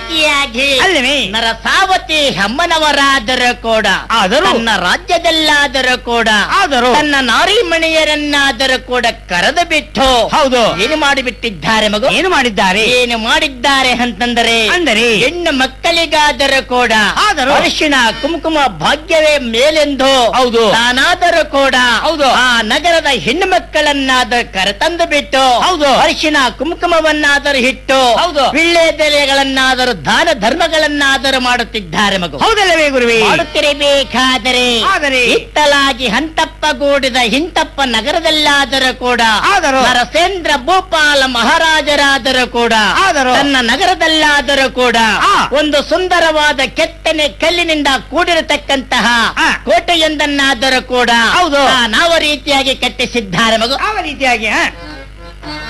ರೀತಿಯಾಗಿ ಅಲ್ಲವೇ ನರಸಾವತಿ ಹೆಮ್ಮನವರಾದರೂ ಕೂಡ ಆದರೂ ತನ್ನ ರಾಜ್ಯದಲ್ಲಾದರೂ ಕೂಡ ಆದರೂ ತನ್ನ ನಾರಿಮಣಿಯರನ್ನಾದರೂ ಕೂಡ ಕರೆದು ಬಿಟ್ಟು ಹೌದು ಏನು ಮಾಡಿಬಿಟ್ಟಿದ್ದಾರೆ ಮಗು ಏನು ಮಾಡಿದ್ದಾರೆ ಏನು ಮಾಡಿದ್ದಾರೆ ಅಂತಂದರೆ ಅಂದರೆ ಹೆಣ್ಣು ಮಕ್ಕಳಿಗಾದರೂ ಕೂಡ ಆದರೂ ಅರಿಶಿಣ ಕುಂಕುಮ ಭಾಗ್ಯವೇ ಮೇಲೆಂದು ಹೌದು. ತಾನಾದರೂ ಕೂಡ ಹೌದು. ಆ ನಗರದ ಹೆಣ್ಣು ಮಕ್ಕಳನ್ನಾದರೂ ಕರೆತಂದು ಬಿಟ್ಟು ಹೌದು. ಅರಿಶಿಣ ಕುಂಕುಮವನ್ನಾದರೂ ಇಟ್ಟು ಹೌದು. ವಿಳ್ಳೆದೆಲೆಗಳನ್ನಾದರೂ ದಾನ ಧರ್ಮಗಳನ್ನಾದರೂ ಮಾಡುತ್ತಿದ್ದಾರೆ ಮಗು ಹೌದಲ್ಲವೇ ಗುರುವೇ ಮಾಡುತ್ತಿರಬೇಕಾದರೆ ಆದರೆ ಇತ್ತಲಾಗಿ ಹಂತಪ್ಪಗೂಡಿದ ಹಿಂತಪ್ಪ ನಗರದಲ್ಲಾದರೂ ಕೂಡ ಆದರೂ ನರಸೇಂದ್ರ ಭೂಪಾಲ ಮಹಾರಾಜರಾದರೂ ಕೂಡ ಆದರೂ ತನ್ನ ನಗರದಲ್ಲಾದರೂ ಕೂಡ ಆ. ಒಂದು ಸುಂದರವಾದ ಕೆತ್ತನೆ ಕಲ್ಲಿನಿಂದ ಕೂಡಿರತಕ್ಕಂತಹ ಆ. ಕೋಟೆಯೊಂದನ್ನಾದರೂ ಕೂಡ ಹೌದು. ನಾವು ರೀತಿಯಾಗಿ ಕಟ್ಟಿಸಿದ್ದಾರೆ ಮಗು ಯಾವ ರೀತಿಯಾಗಿ ಆ?